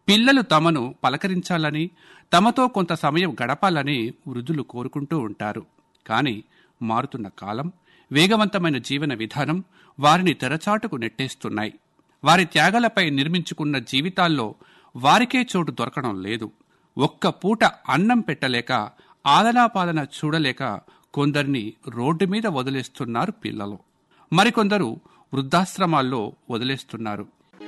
పిల్లలు తమను పలకరించాలని తమతో కొంత సమయం గడపాలని వృద్ధులు కోరుకుంటూ ఉంటారు కానీ మారుతున్న కాలం వేగవంతమైన జీవన విధానం వారిని తెరచాటుకు నెట్టేస్తున్నాయి వారి త్యాగాలపై నిర్మించుకున్న జీవితాల్లో వారికే చోటు దొరకడం లేదు ఒక్క పూట అన్నం పెట్టలేక ఆదనాపాదన చూడలేక కొందరిని రోడ్డు మీద వదిలేస్తున్నారు పిల్లలు మరికొందరు వృద్ధాశ్రమాల్లో వదిలేస్తున్నారు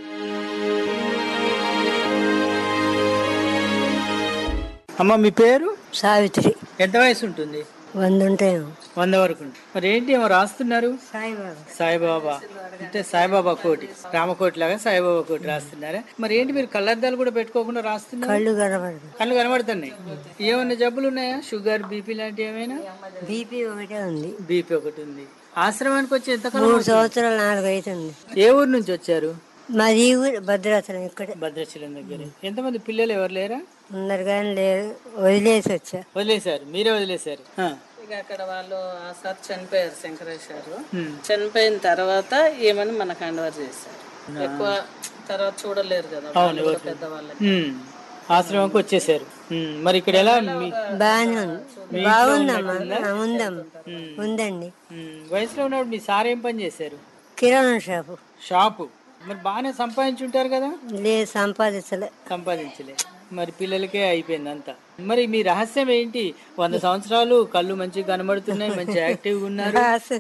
అమ్మ మీ పేరు సావిత్రి ఎంత వయసు ఉంటుంది వంద ఉంటాయేమో వంద వరకు ఉంటుంది. మరి ఏంటి ఏమో రాస్తున్నారు సాయిబాబా సాయిబాబా అంటే సాయిబాబా కోటి రామకోటి లాగా సాయిబాబా కోటి రాస్తున్నారా మరి ఏంటి మీరు కళ్ళద్దాలు కూడా పెట్టుకోకుండా రాస్తున్నారు కళ్ళు కనబడదు కళ్ళు కనబడుతున్నాయి ఏమన్నా జబ్బులు ఉన్నాయా షుగర్ బీపీ లాంటివి ఏమైనా బీపీ ఒకటే ఉంది బీపీ ఒకటి ఉంది ఆశ్రమానికి వచ్చి ఎంతకాలం మూడు సంవత్సరాలు నాలుగు అవుతుంది ఏ ఊరు నుంచి వచ్చారు మాది ఈ ఊరు భద్రాచలం ఇక్కడే భద్రాచలం దగ్గర ఎంతమంది పిల్లలు ఎవరు లేరా ఉన్నారు కానీ లేరు వదిలేసి వచ్చా వదిలేశారు మీరే వదిలేశారు ఆ. ఇక అక్కడ వాళ్ళు ఆ సార్ చనిపోయారు శంకరేశ్వరు హ్మ్. చనిపోయిన తర్వాత ఏమని మనకు హ్యాండ్ చేశారు ఎక్కువ తర్వాత చూడలేరు కదా వాళ్ళు కూడా పెద్దవాళ్ళకి ఉమ్. ఆశ్రమంకి వచ్చేసారు ఉమ్. మరి ఇక్కడ ఎలా మీ- బాగానే ఉంది బాగుందమ్మా ఆ, ఉందమ్మా ఉందండి ఉమ్. వయసులో ఉన్నప్పుడు మీ సార్ ఏం పని చేశారు కిరాణా షాపు షాపు మరి బాగానే సంపాదించుంటారు కదా లేదు సంపాదించలే సంపాదించలే మరి పిల్లలకే అయిపోయింది అంతా మరి మీ రహస్యం ఏంటి వంద సంవత్సరాలు కళ్ళు మంచిగా కనబడుతున్నాయి మంచి యాక్టివ్గా ఉన్నారు రాసు